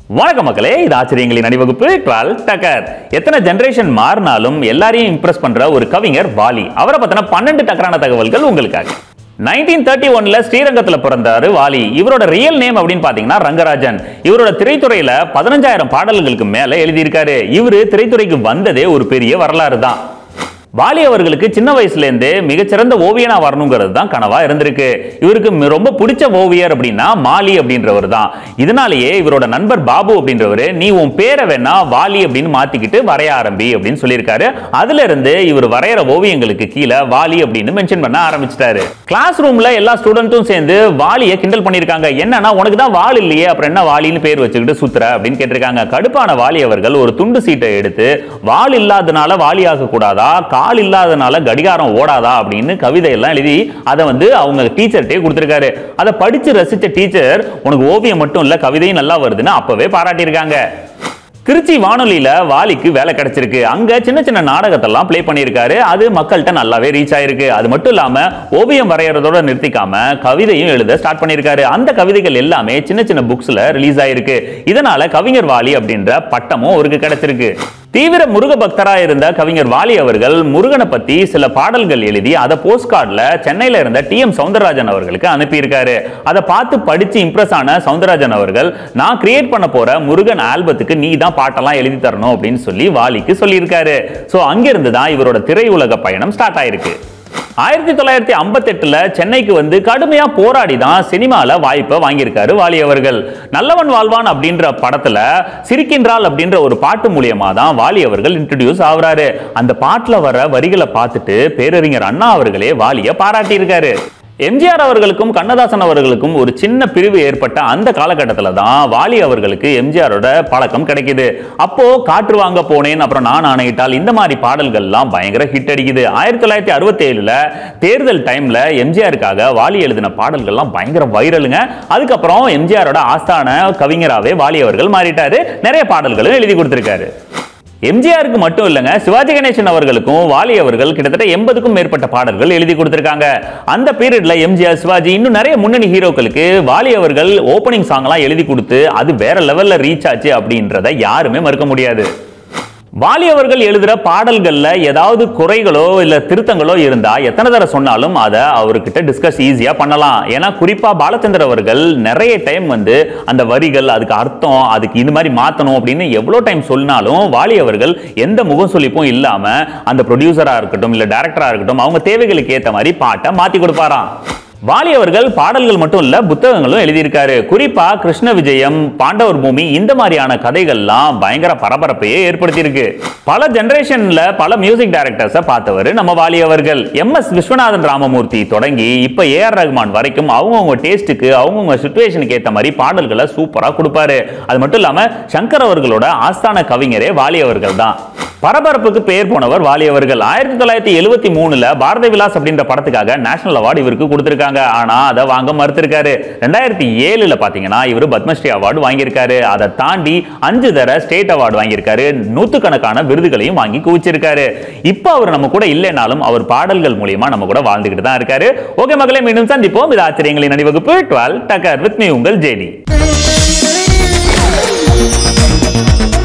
வணக்கம் மக்களே இது ஆச்சரியங்களின் அணிவகுப்பு டுவெல் டக்கர் எத்தனை ஜெனரேஷன் மாறினாலும் எல்லாரையும் இம்ப்ரெஸ் பண்ற ஒரு கவிஞர் வாலி அவரை பத்தின பன்னெண்டு டக்கரான தகவல்கள் உங்களுக்காக நைன்டீன் தேர்ட்டி ஒன்ல ஸ்ரீரங்கத்துல பிறந்தாரு வாலி இவரோட ரியல் நேம் அப்படின்னு பாத்தீங்கன்னா ரங்கராஜன் இவரோட திரைத்துறையில பதினஞ்சாயிரம் பாடல்களுக்கு மேல எழுதியிருக்காரு இவரு திரைத்துறைக்கு வந்ததே ஒரு பெரிய வரலாறு தான் வாலி அவர்களுக்கு சின்ன வயசுல இருந்தே மிகச்சிறந்த ஓவியனா வரணுங்கிறது தான் கனவா இருந்திருக்கு இவருக்கு மி- ரொம்ப பிடிச்ச ஓவியர் அப்படின்னா மாலி அப்படின்றவர் தான் இதனாலேயே இவரோட நண்பர் பாபு அப்படின்றவர் நீ உன் பேரை வேணா வாலி அப்படின்னு மாத்திக்கிட்டு வரைய ஆரம்பி அப்படின்னு சொல்லியிருக்காரு அதுல இருந்து இவர் வரைகிற ஓவியங்களுக்கு கீழே வாலி அப்படின்னு மென்ஷன் பண்ண ஆரம்பிச்சிட்டாரு கிளாஸ் ரூம்ல எல்லா ஸ்டூடெண்ட்டும் சேர்ந்து வாலியை கிண்டல் பண்ணியிருக்காங்க என்னன்னா உனக்கு தான் வால் இல்லையே அப்புறம் என்ன வாலின்னு பேர் வச்சுக்கிட்டு சுத்துற அப்படின்னு கேட்டிருக்காங்க கடுப்பான வாலி அவர்கள் ஒரு துண்டு சீட்டை எடுத்து வால் இல்லாதனால வாலி ஆக கூடாதா கால் இல்லாதனால கடிகாரம் ஓடாதா அப்படின்னு கவிதை எல்லாம் எழுதி அதை வந்து அவங்க டீச்சர்கிட்டே கொடுத்துருக்காரு அதை படிச்சு ரசிச்ச டீச்சர் உனக்கு ஓவியம் மட்டும் இல்ல கவிதையும் நல்லா வருதுன்னு அப்பவே பாராட்டியிருக்காங்க திருச்சி வானொலியில வாலிக்கு வேலை கிடைச்சிருக்கு அங்க சின்ன சின்ன நாடகத்தெல்லாம் ப்ளே பண்ணியிருக்காரு அது மக்கள்கிட்ட நல்லாவே ரீச் ஆயிருக்கு அது மட்டும் இல்லாம ஓவியம் வரையறதோட நிறுத்திக்காம கவிதையும் எழுத ஸ்டார்ட் பண்ணியிருக்காரு அந்த கவிதைகள் எல்லாமே சின்ன சின்ன புக்ஸ்ல ரிலீஸ் ஆயிருக்கு இதனால கவிஞர் வாலி அப்படின்ற பட்டமும் அவருக்கு கிடைச்சிருக்கு தீவிர முருக பக்தரா இருந்த கவிஞர் வாலி அவர்கள் முருகனை பத்தி சில பாடல்கள் எழுதி அதை போஸ்ட் கார்டுல சென்னையில இருந்த டி எம் சவுந்தரராஜன் அவர்களுக்கு அனுப்பியிருக்காரு அதை பார்த்து படிச்சு இம்ப்ரெஸ் ஆன சவுந்தரராஜன் அவர்கள் நான் கிரியேட் பண்ண போற முருகன் ஆல்பத்துக்கு நீ தான் பாட்டெல்லாம் எழுதி தரணும் அப்படின்னு சொல்லி வாலிக்கு சொல்லியிருக்காரு ஸோ அங்கிருந்து தான் இவரோட திரையுலக பயணம் ஸ்டார்ட் ஆயிருக்கு ஆயிரத்தி தொள்ளாயிரத்தி ஐம்பத்தெட்டுல சென்னைக்கு வந்து கடுமையா போராடி தான் சினிமால வாய்ப்பை வாங்கியிருக்காரு வாலி அவர்கள் நல்லவன் வாழ்வான் அப்படின்ற படத்துல சிரிக்கின்றாள் அப்படின்ற ஒரு பாட்டு மூலியமா தான் வாலி அவர்கள் இன்ட்ரடியூஸ் ஆகுறாரு அந்த பாட்டுல வர வரிகளை பார்த்துட்டு பேரறிஞர் அண்ணா அவர்களே வாலியை பாராட்டியிருக்காரு எம்ஜிஆர் அவர்களுக்கும் கண்ணதாசன் அவர்களுக்கும் ஒரு சின்ன பிரிவு ஏற்பட்ட அந்த காலகட்டத்தில் தான் வாலி அவர்களுக்கு எம்ஜிஆரோட பழக்கம் கிடைக்குது அப்போ காற்று வாங்க போனேன் அப்புறம் நான் ஆணையிட்டால் இந்த மாதிரி பாடல்கள்லாம் பயங்கர ஹிட் அடிக்குது ஆயிரத்தி தொள்ளாயிரத்தி அறுபத்தி ஏழுல தேர்தல் டைம்ல எம்ஜிஆருக்காக வாலி எழுதின பாடல்கள்லாம் பயங்கர வைரலுங்க அதுக்கப்புறம் எம்ஜிஆரோட ஆஸ்தான கவிஞராகவே வாலி அவர்கள் மாறிட்டாரு நிறைய பாடல்களும் எழுதி கொடுத்திருக்காரு எம்ஜிஆருக்கு மட்டும் இல்லைங்க சிவாஜி கணேசன் அவர்களுக்கும் வாலி அவர்கள் கிட்டத்தட்ட எண்பதுக்கும் மேற்பட்ட பாடல்கள் எழுதி கொடுத்திருக்காங்க அந்த பீரியட்ல எம்ஜிஆர் சிவாஜி இன்னும் நிறைய முன்னணி ஹீரோக்களுக்கு வாலி அவர்கள் ஓப்பனிங் சாங்லாம் எழுதி கொடுத்து அது வேற லெவல்ல ரீச் ஆச்சு அப்படின்றத யாருமே மறுக்க முடியாது வாலி அவர்கள் எழுதுற பாடல்கள்ல ஏதாவது குறைகளோ இல்ல திருத்தங்களோ இருந்தா எத்தனை தடவை சொன்னாலும் அதை அவர்கிட்ட டிஸ்கஸ் ஈஸியா பண்ணலாம் ஏன்னா குறிப்பா பாலச்சந்தர் அவர்கள் நிறைய டைம் வந்து அந்த வரிகள் அதுக்கு அர்த்தம் அதுக்கு இது மாதிரி மாத்தணும் அப்படின்னு எவ்வளவு டைம் சொன்னாலும் வாலி அவர்கள் எந்த முகம் சொல்லிப்பும் இல்லாம அந்த ப்ரொடியூசரா இருக்கட்டும் இல்ல டைரக்டரா இருக்கட்டும் அவங்க தேவைகளுக்கு ஏத்த மாதிரி பாட்டை மாத்தி கொடுப்பாராம் வாலி அவர்கள் பாடல்கள் மட்டும் இல்ல புத்தகங்களும் எழுதியிருக்காரு குறிப்பா கிருஷ்ண விஜயம் பாண்டவர் பூமி இந்த மாதிரியான கதைகள்லாம் பயங்கர பரபரப்பையே ஏற்படுத்தியிருக்கு பல ஜெனரேஷன்ல பல மியூசிக் டைரக்டர்ஸை பார்த்தவர் நம்ம வாலி அவர்கள் எம் எஸ் விஸ்வநாதன் ராமமூர்த்தி தொடங்கி இப்ப ஏ ஆர் ரஹ்மான் வரைக்கும் அவங்கவுங்க டேஸ்ட்டுக்கு அவங்கவுங்க சுச்சுவேஷனுக்கு ஏத்த மாதிரி பாடல்களை சூப்பரா கொடுப்பாரு அது மட்டும் இல்லாம சங்கர் அவர்களோட ஆஸ்தான கவிஞரே வாலி அவர்கள் தான் பரபரப்புக்கு பெயர் போனவர் வாலி அவர்கள் ஆயிரத்தி தொள்ளாயிரத்தி எழுபத்தி மூணுல பாரத விலாஸ் அப்படின்ற படத்துக்காக நேஷனல் அவார்டு இவருக்கு கொடுத்திருக்காங்க ஆனா அதை வாங்க மறுத்திருக்காரு ரெண்டாயிரத்தி ஏழுல பாத்தீங்கன்னா இவர் பத்மஸ்ரீ அவார்டு வாங்கியிருக்காரு அதை தாண்டி அஞ்சு தர ஸ்டேட் அவார்டு வாங்கியிருக்காரு நூத்துக்கணக்கான விருதுகளையும் வாங்கி குவிச்சிருக்காரு இப்போ அவர் நம்ம கூட இல்லைனாலும் அவர் பாடல்கள் மூலியமா நம்ம கூட வாழ்ந்துகிட்டு தான் இருக்காரு ஓகே மகளே மீண்டும் சந்திப்போம் இது ஆச்சரியங்களின் அணிவகுப்பு டுவெல் டக்கர் வித் மீ உங்கள் ஜேடி